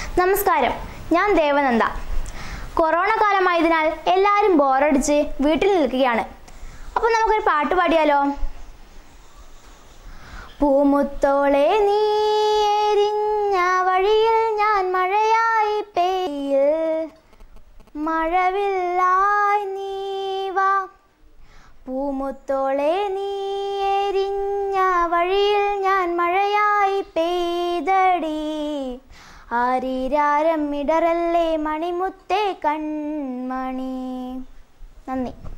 നമസ്കാരം ഞാൻ ദേവനന്ദ കൊറോണ കാലമായതിനാൽ എല്ലാവരും ബോറടിച്ച് വീട്ടിൽ നിൽക്കുകയാണ് അപ്പോൾ നമുക്കൊരു പാട്ട് പാടിയാലോ പൂമുത്തോളെ നീ എരിഞ്ഞ വഴിയിൽ ഞാൻ മഴയായി പെയ്യിൽ മഴവില്ലായി നീ വാ പൂമുത്തോളെ നീ എരിഞ്ഞ വഴിയിൽ ഞാൻ മഴയായി പെയ്തടി ആരീരാരം ഇടറല്ലേ മണിമുത്തേ കൺമണി നന്ദി